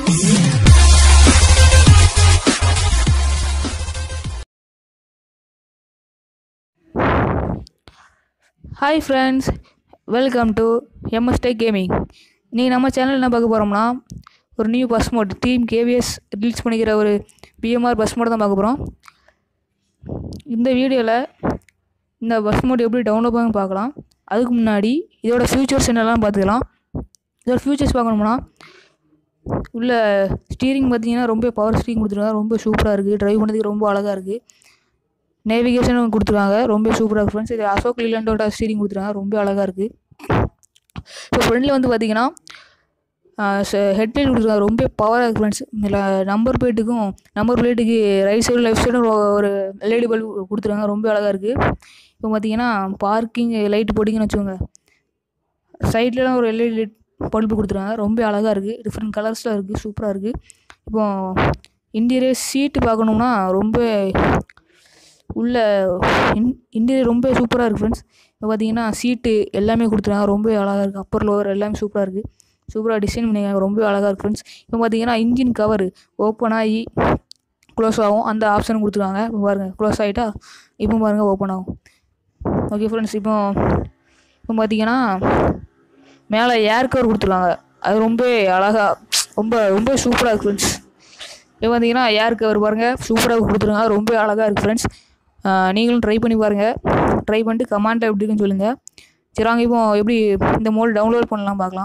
hi friends welcome to எம்எஸ்டே gaming நீ நம்ம சேனல் என்ன பார்க்க போகிறோம்னா ஒரு new bus mod team KVS release பண்ணிக்கிற ஒரு பிஎம்ஆர் பஸ் மோட் தான் பார்க்க போகிறோம் இந்த வீடியோவில் இந்த பஸ் மோட் எப்படி டவுன்லோட் பண்ணி பார்க்கலாம் அதுக்கு முன்னாடி இதோட ஃபியூச்சர்ஸ் என்னெல்லாம் பார்த்துக்கலாம் இதோட ஃபியூச்சர்ஸ் பார்க்கணும்னா உள்ள ஸ்டீரிங் பார்த்தீங்கன்னா ரொம்ப பவர் ஸ்டீரிங் கொடுத்துருக்காங்க ரொம்ப சூப்பராக இருக்குது ட்ரைவ் பண்ணதுக்கு ரொம்ப அழகாக இருக்குது நேவிகேஷனும் கொடுத்துருக்காங்க ரொம்ப சூப்பராக இருக்குது ஃப்ரெண்ட்ஸ் இது அசோக் லீலாண்டோட ஸ்டீரிங் கொடுத்துருக்காங்க ரொம்ப அழகாக இருக்குது இப்போ ஃப்ரெண்டில் வந்து பார்த்தீங்கன்னா ஹெட்லைட் கொடுத்துருக்காங்க ரொம்ப பவராக இருக்குது ஃப்ரெண்ட்ஸ் இதில் நம்பர் பிளேட்டுக்கும் நம்பர் பிளேட்டுக்கு ரைட் சைடு லெஃப்ட் சைடும் ஒரு எல்இடி பல்ப் கொடுத்துருக்காங்க ரொம்ப அழகாக இருக்குது இப்போ பார்த்தீங்கன்னா பார்க்கிங் லைட் போட்டிங்கன்னு வச்சுக்கோங்க சைட்லலாம் ஒரு எல்இடி லைட் பல்பு கொடுத்துருக்காங்க ரொம்ப அழகாக இருக்குது டிஃப்ரெண்ட் கலர்ஸில் இருக்குது சூப்பராக இருக்குது இப்போ இன்டீரியர் சீட்டு பார்க்கணும்னா ரொம்ப உள்ள இன் இன்டீரியர் ரொம்ப சூப்பராக இருக்குது ஃப்ரெண்ட்ஸ் இப்போ பார்த்தீங்கன்னா சீட்டு எல்லாமே கொடுத்துருக்காங்க ரொம்ப அழகாக இருக்குது அப்பர் லோவர் எல்லாமே சூப்பராக இருக்குது சூப்பராக டிசைன் பண்ணியிருக்காங்க ரொம்ப அழகாக இருக்குது ஃப்ரெண்ட்ஸ் இப்போ பார்த்தீங்கன்னா இன்ஜின் கவர் ஓப்பன் ஆகி க்ளோஸ் ஆகும் அந்த ஆப்ஷன் கொடுத்துருக்காங்க இப்போ பாருங்கள் க்ளோஸ் ஆகிட்டா இப்போ பாருங்கள் ஓப்பன் ஆகும் ஓகே ஃப்ரெண்ட்ஸ் இப்போ இப்போ பார்த்தீங்கன்னா மேலே ஏர் கவர் கொடுத்துருக்காங்க அது ரொம்ப அழகாக ரொம்ப ரொம்ப சூப்பராக இருக்குது ஃப்ரெண்ட்ஸ் இப்போ பார்த்தீங்கன்னா ஏர் கவர் பாருங்கள் சூப்பராக கொடுத்துருங்க ரொம்ப அழகாக இருக்குது ஃப்ரெண்ட்ஸ் நீங்களும் ட்ரை பண்ணி பாருங்கள் ட்ரை பண்ணிட்டு கமெண்ட்டை எப்படி இருக்குன்னு சொல்லுங்கள் சரி வாங்க இப்போ எப்படி இந்த மோல் டவுன்லோட் பண்ணலாம் பார்க்கலாம்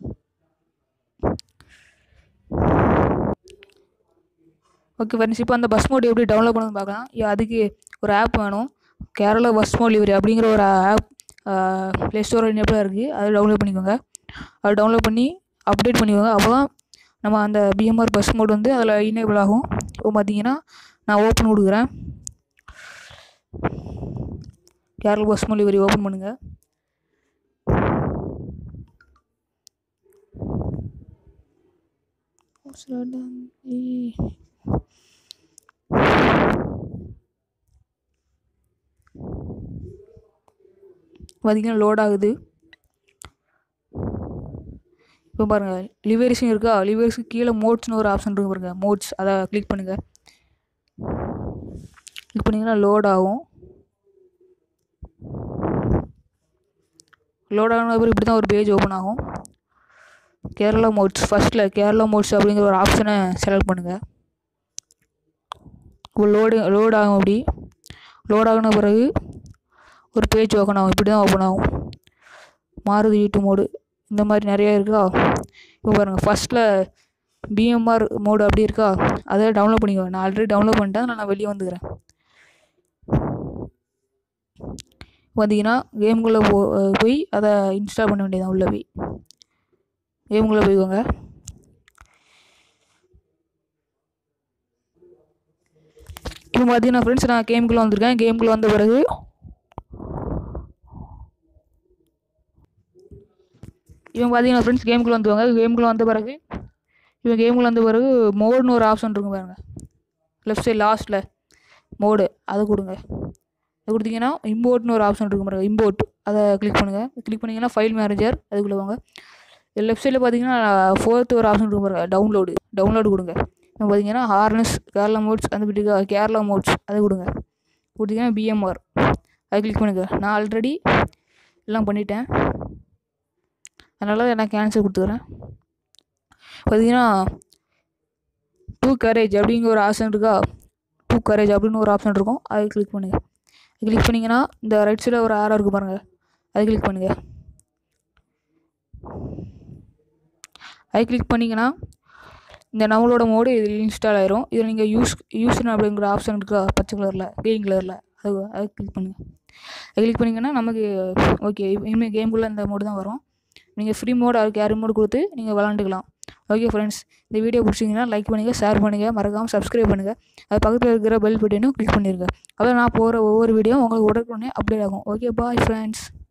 ஓகே ஃப்ரெண்ட்ஸ் இப்போ அந்த பஸ் மோட் எப்படி டவுன்லோட் பண்ணணும்னு பார்க்கலாம் இ- அதுக்கு ஒரு ஆப் வேணும் கேரளா பஸ் மோட் லிவரி அப்படிங்கிற ஒரு ஆப் ப்ளே ஸ்டோர் இனேபிளாக இருக்குது அதை டவுன்லோட் பண்ணிக்கோங்க அதை டவுன்லோட் பண்ணி அப்டேட் பண்ணிக்கோங்க அப்போ தான் நம்ம அந்த பிஎம்ஆர் பஸ் மோட் வந்து அதில் இனேபிள் ஆகும் இப்போ பார்த்தீங்கன்னா நான் ஓப்பன் கொடுக்குறேன் Kerala bus mod livery open பண்ணுங்கள் பார்த்தீங்கன்னா லோட் ஆகுது இப்போ பாருங்கள் லிவரிஸும் இருக்கா லிவரிஸுக்கு கீழே மோட்ஸ்னு ஒரு ஆப்ஷன் இருக்கு பாருங்க மோட்ஸ் அதை கிளிக் பண்ணுங்கள் கிளிக் பண்ணிங்கன்னா லோட் ஆகும் லோட் ஆன அப்புறம் இப்படி தான் ஒரு பேஜ் ஓப்பன் ஆகும் கேரளா மோட்ஸ் ஃபஸ்ட்டில் கேரளா மோட்ஸ் அப்படிங்கிற ஒரு ஆப்ஷனை செலக்ட் பண்ணுங்கள் இப்போ லோடு லோட் ஆகும் அப்படி லோட் ஆகின பிறகு ஒரு பேஜ் ஓப்பன் ஆகும் இப்படி தான் ஓப்பன் ஆகும் மாருதி வீட்டு மோடு இந்த மாதிரி நிறையா இருக்கா இப்போ பாருங்கள் ஃபஸ்ட்டில் பிஎம்ஆர் மோடு அப்படி இருக்கா அதை டவுன்லோட் பண்ணிக்கோ நான் ஆல்ரெடி டவுன்லோட் பண்ணிட்டேன் நான் வெளியே வந்துக்கிறேன் பார்த்தீங்கன்னா கேமுக்குள்ளே போ போய் அதை இன்ஸ்டால் பண்ண வேண்டியதான் உள்ளே போய் கேமுக்குள்ளே போய்க்கோங்க இப்போ பார்த்தீங்கன்னா ஃப்ரெண்ட்ஸ் நான் கேமுக்குள்ளே வந்திருக்கேன் கேமுக்குள்ளே வந்த பிறகு இவங்க பார்த்தீங்கன்னா ஃப்ரெண்ட்ஸ் கேமுக்குள்ளே வந்துவாங்க கேமுக்குள்ளே வந்த பிறகு இவன் கேமுக்குள்ளே வந்த பிறகு மோடுன்னு ஒரு ஆப்ஷன் இருக்கும் பாருங்க லெஃப்ட் சைடு லாஸ்ட்டில் மோடு அதை கொடுங்க அது கொடுத்தீங்கன்னா இம்போர்ட்னு ஒரு ஆப்ஷன் இருக்கும் பாருங்க இம்போர்ட் அதை கிளிக் பண்ணுங்கள் கிளிக் பண்ணிங்கன்னா ஃபைல் மேனேஜர் அதுக்குள்ளே வாங்க லெஃப்ட் சைடில் பார்த்தீங்கன்னா ஃபோர்த்து ஒரு ஆப்ஷன் இருக்கும் பாருங்க டவுன்லோடு டவுன்லோடு கொடுங்க இப்போ பார்த்தீங்கன்னா ஹார்னஸ் கேரளா மோட்ஸ் அந்த வீட்டுக்கு கேரளா மோட்ஸ் அதை கொடுங்க கொடுத்தீங்கன்னா பிஎம்ஆர் அதை கிளிக் பண்ணுங்கள் நான் ஆல்ரெடி எல்லாம் பண்ணிட்டேன் அதனால் நான் கேன்சல் கொடுத்துக்கிறேன் பார்த்தீங்கன்னா டூ கரேஜ் அப்படிங்கிற ஒரு ஆப்ஷன் இருக்கா டூ கரேஜ் அப்படின்னு ஒரு ஆப்ஷன் இருக்கும் அதை கிளிக் பண்ணுங்கள் கிளிக் பண்ணிங்கன்னா இந்த ரைட் சைடில் ஒரு ஆரோ இருக்குது பாருங்கள் அதை கிளிக் பண்ணுங்கள் அதை கிளிக் பண்ணிங்கன்னா இந்த நம்மளோட மோடு இதில் இன்ஸ்டால் ஆயிரும் இதில் நீங்கள் யூஸ் யூஸ்னு அப்படிங்கிற ஆப்ஷன் இருக்கா பச்சை கலரில் க்ரீன் கலரில் அது அதை கிளிக் பண்ணுங்கள் அதை கிளிக் பண்ணிங்கன்னா நமக்கு ஓகே இனிமேல் கேமுக்குள்ளே இந்த மோடு தான் வரும் நீங்கள் ஃப்ரீ மோட் அது கேரி மோடு கொடுத்து நீங்கள் விளாண்டுக்கலாம் ஓகே ஃப்ரெண்ட்ஸ் இந்த வீடியோ பிடிச்சிங்கன்னா லைக் பண்ணுங்கள் ஷேர் பண்ணுங்கள் மறக்காமல் சப்ஸ்கிரைப் பண்ணுங்கள் அது பக்கத்தில் இருக்கிற பெல் பட்டனும் கிளிக் பண்ணிடுங்க அதான் நான் போகிற ஒவ்வொரு வீடியோ உங்களுக்கு உடனுக்குடனே அப்டேட் ஆகும் ஓகே பாய் ஃப்ரெண்ட்ஸ்